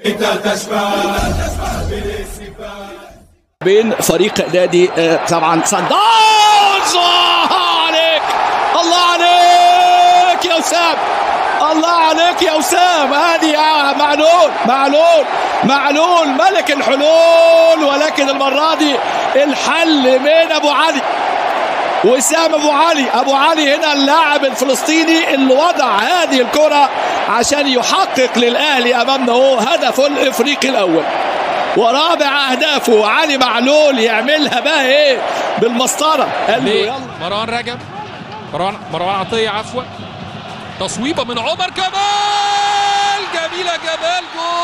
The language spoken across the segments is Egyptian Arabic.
بين فريق نادي آه، طبعا سان داونز الله عليك الله عليك يا اسام الله عليك يا اسام هذه يا معلول معلول معلول ملك الحلول ولكن المره دي الحل من ابو علي وسام ابو علي ابو علي هنا اللاعب الفلسطيني اللي وضع هذه الكره عشان يحقق للاهلي امامنا هو هدفه الافريقي الاول ورابع اهدافه علي معلول يعملها بقى ايه بالمسطره قال له يلا مروان رجب مروان مروان عطيه عفوا تصويبه من عمر كمال جميله جمال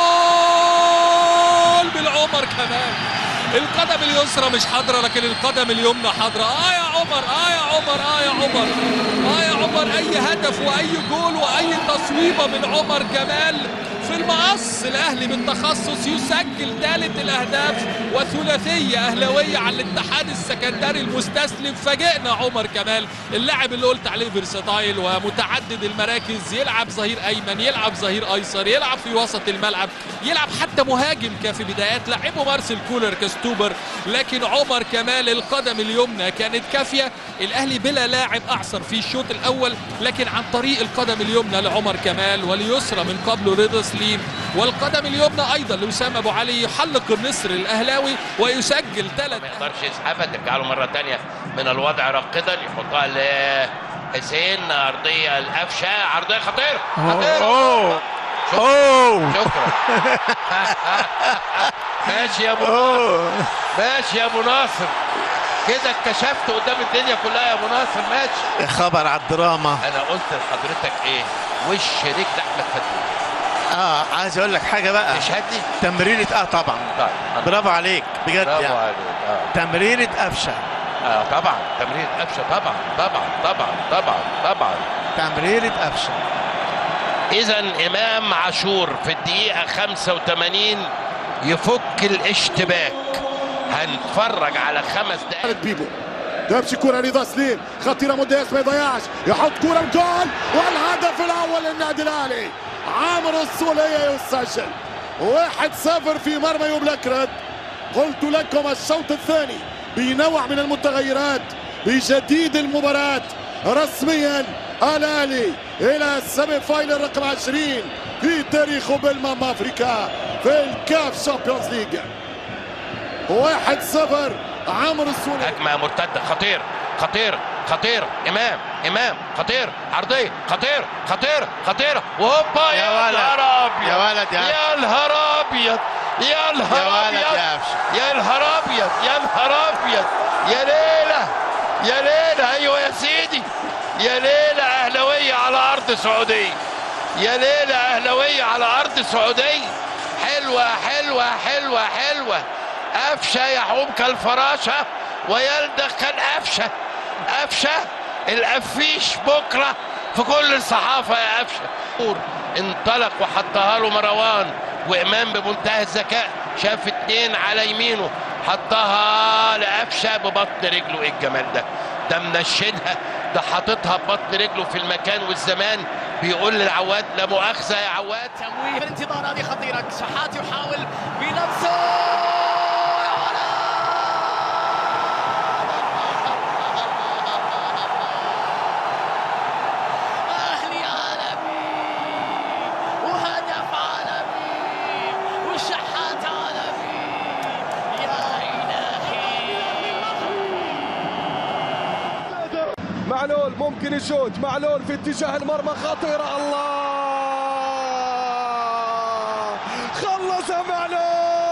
جول بالعمر كمال القدم اليسرى مش حاضره لكن القدم اليمنى حاضره اه يا عمر اه يا عمر اه يا عمر اه يا عمر اي هدف واي جول واي تصويبه من عمر كمال في المقص الاهلي بالتخصص يسجل ثالث الاهداف وثلاثيه اهلاويه على الاتحاد السكندري المستسلم فاجئنا عمر كمال اللاعب اللي قلت عليه فيرساتايل ومتعدد المراكز يلعب ظهير ايمن يلعب ظهير ايسر يلعب في وسط الملعب يلعب حتى مهاجم كفي بدايات لعبه مارسيل كولر كستوبر لكن عمر كمال القدم اليمنى كانت كافيه الاهلي بلا لاعب اعصر في الشوط الاول لكن عن طريق القدم اليمنى لعمر كمال واليسرى من قبله رضا سليم والقدم اليمنى ايضا لوسام ابو علي يحلق النصر الاهلاوي ويسجل ثلاث ما يقدرش يسحبها ترجع له مره ثانيه من الوضع راقدا يحطها لحسين ارضيه القفشه عرضيه خطيره خطيره اوه شكرا اوه شكرا ماشي يا ابو اوه ماشي يا ابو ناصر كده اتكشفت قدام الدنيا كلها يا ابو ناصر ماشي يا خبر على الدراما انا قلت لحضرتك ايه وش رجل احمد فتوح اه عايز اقول لك حاجه بقى تشهد لي تمرينة اه طبعا طيب برافو عليك بجد برافو يعني عليك اه تمرينة قفشه آه طبعا تمرين قفشه طبعا طبعا طبعا طبعا طبعا تمرينة قفشه اذا امام عاشور في الدقيقه 85 يفك الاشتباك هنتفرج على خمس دقائق بيبو تمشي كرة رضا سليم خطيرة مديس ما يضيعش يحط كرة بجول والهدف الأول للنادي الأهلي عامر السولية يسجل واحد صفر في مرمى يوب لكرد قلت لكم الشوط الثاني بنوع من المتغيرات بجديد المباراة رسميا الأهلي إلى السيمي فاينل رقم 20 في تاريخه بالمام أفريكا في الكاف شامبيونز ليج واحد صفر عمرو السولية هجمه مرتده خطير خطير خطير امام امام خطير عرضيه خطير خطير خطيره وهوبا يا يا ولد. نهار ابيض يا ولد يا يا نهار ابيض يا يا نهار ولد ابيض يا قفشه يا نهار ابيض يا نهار ابيض يا ليله يا ليله ايوه يا سيدي يا ليله اهلاويه على ارض سعوديه يا ليله اهلاويه على ارض سعوديه حلوه حلوه حلوه حلوه قفشه يحوم كالفراشه ويلدغ كان قفشه قفشه القفيش بكره في كل الصحافه يا قفشه انطلق وحطها له مروان وامام بمنتهى الذكاء شاف اتنين على يمينه حطها لقفشه ببطن رجله ايه الجمال ده ده منشنها ده حاططها ببطن رجله في المكان والزمان بيقول للعواد لا مؤاخذه يا عواد تمويه في الانتظار هذه خطيرة شحات يحاول بنفسه يا ولد أهلي عالمي وهدف عالمي وشحات عالمي يا إلهي معلول ممكن يشوت معلول في اتجاه المرمى خطيرة الله خلص معلول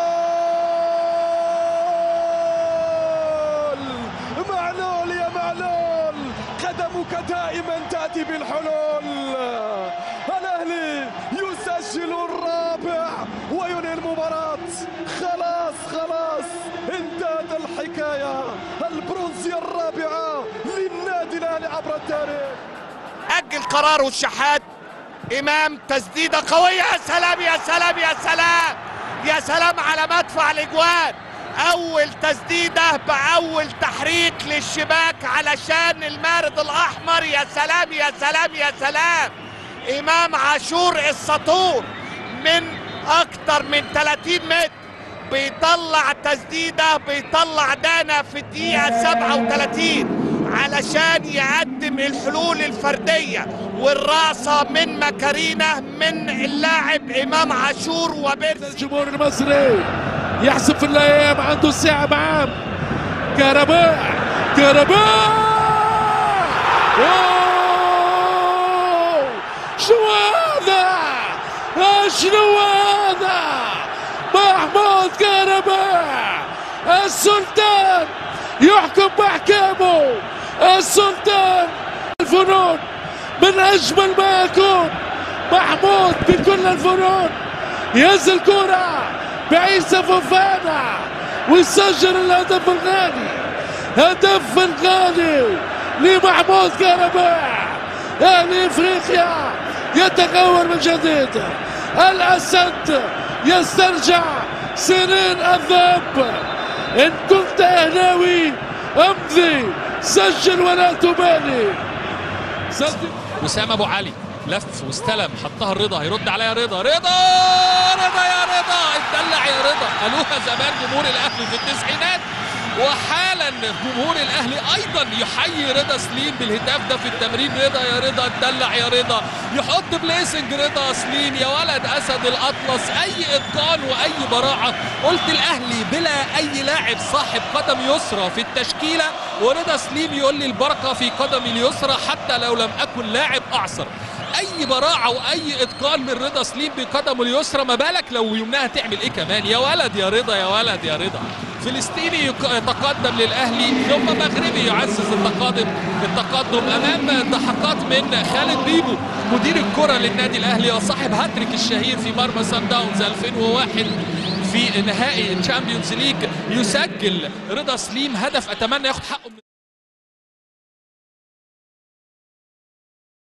معلول يا معلول قدمك دائما تأتي بالحلول الأهلي يسجل الرابع وينهي المباراة خلاص خلاص انتهت الحكاية البرونزية الرابعة للنادي الأهلي عبر التاريخ أجل قراره الشحات إمام تسديدة قوية يا سلام يا سلام يا سلام يا سلام على مدفع الإجوان أول تسديدة بأول تحريك للشباك علشان المارد الأحمر يا سلام يا سلام يا سلام إمام عاشور السطور من اكتر من 30 متر بيطلع تسديده بيطلع دانا في الدقيقه 37 علشان يقدم الحلول الفرديه والرأسة من ماكارينا من اللاعب امام عاشور وبيرسي الجمهور المصري يحسب في الايام عنده الساعه معاه كهرباء كهرباء أوه! شنو هذا آه، شنو هذا محمود كهرباء السلطان يحكم باحكامه السلطان الفنون من اجمل ما يكون محمود بكل الفنون يهز الكرة بعيسى فوفانا ويسجل الهدف الغالي هدف الغالي لمحمود كهرباء اهلي افريقيا يتغول من جديد الاسد يسترجع سنين الذهب ان كنت اهلاوي امضي سجل ولا تبالي سجل وسام ابو علي لف واستلم حطها الرضا هيرد عليها رضا رضا رضا يا رضا اتدلع يا رضا قالوها زمان جمهور الاهلي في التسعينات وحالا جمهور الاهلي ايضا يحيي رضا سليم بالهتاف ده في التمرين رضا يا رضا اتدلع يا رضا يحط بليسنج رضا سليم يا ولد اسد الاطلس اي اتقان واي براعه قلت الاهلي بلا اي لاعب صاحب قدم يسرى في التشكيله ورضا سليم يقول لي البركه في قدمي اليسرى حتى لو لم اكن لاعب اعصر اي براعه واي اتقان من رضا سليم بقدمه اليسرى ما بالك لو يمناها تعمل ايه كمان يا ولد يا رضا يا ولد يا رضا فلسطيني يق- يتقدم للاهلي ثم مغربي يعزز التقادم التقدم امام ضحكات من خالد بيبو مدير الكره للنادي الاهلي وصاحب هاتريك الشهير في مرمى سان داونز 2001 في نهائي الشامبيونز ليج يسجل رضا سليم هدف اتمنى ياخد حقه من